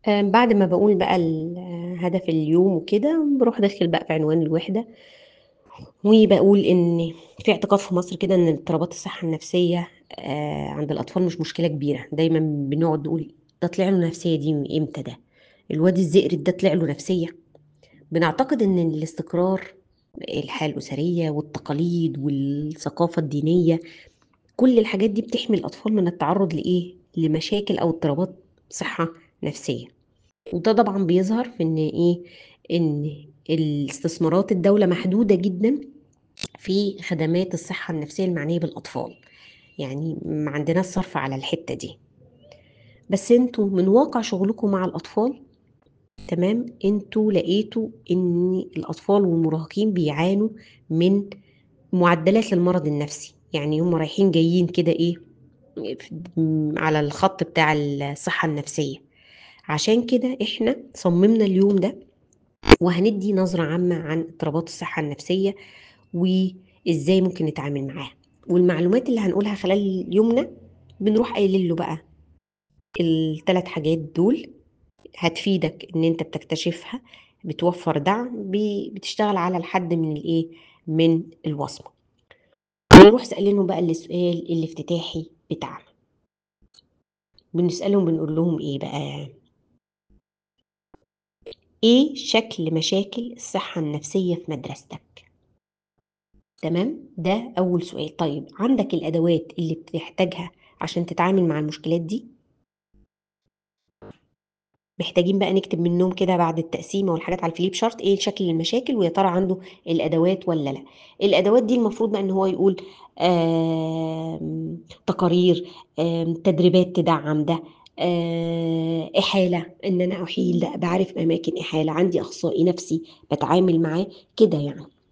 آمم، بعد ما باقول بقى ال هدف اليوم وكده، باروح داخل بقى في عنوان الوحدة وباقول إن في اعتقاد في مصر كده إن اضطرابات الصحة النفسية آآ، عند الأطفال مش مشكلة كبيرة، دايمًا بنقعد نقول ده طلع له نفسية دي من إمتى ده، الواد الزئرد ده طلع له نفسية، بنعتقد إن الاستقرار، الحياة الأسرية والتقاليد والثقافة الدينية، كل الحاجات دي بتحمي الأطفال من التعرُّض لإيه، لمشاكل أو اضطرابات صحة نفسية، وده طبعًا بيظهر في إن إيه، إن الاستثمارات الدولة محدودة جدًا في خدمات الصحة النفسية المعنية بالأطفال، يعني ما عندناش صرف على الحتّة دي. بس أنتم من واقع شغلكم مع الأطفال تمام، أنتم لقيتوا إن الأطفال والمراهقين بيعانوا من معدلات للمرض النفسي، يعني هُم رايحين جايين كده إيه، ف على الخط بتاع الصحة النفسية، عشان كده إحنا صممنا اليوم ده وهندّي نظرة عامة عن اضطرابات الصحة النفسية وإزاي ممكن نتعامل معاها، والمعلومات اللي هنقولها خلال يومنا بنروح قايلين له بقى ال3 حاجات دول هتفيدك إن أنت بتكتشفها، بتوفّر دعم، ب بتشتغل على الحد من الإيه، من الوصمة. ونروح سائلينهم بقى السؤال الافتتاحي بتاعنا. بنسألهم بنقول لهم إيه بقى؟ إيه شكل مشاكل الصحة النفسية في مدرستك؟ تمام، ده أول سؤال، طيب عندك الأدوات اللي بتحتاجها عشان تتعامل مع المشكلات دي؟ محتاجين بقى نكتب منهم كده بعد التقسيمة والحاجات على الflip chart إيه شكل المشاكل ويا ترى عنده الأدوات والّا لأ، الأدوات دي المفروض بقى إن هو يقول آمم، تقارير، آمم، تدريبات تدعّم ده، آآ، إحالة، إن أنا أحيل، لأ باعرف أماكن إحالة، عندي أخصائي نفسي باتعامل معاه، كده يعني.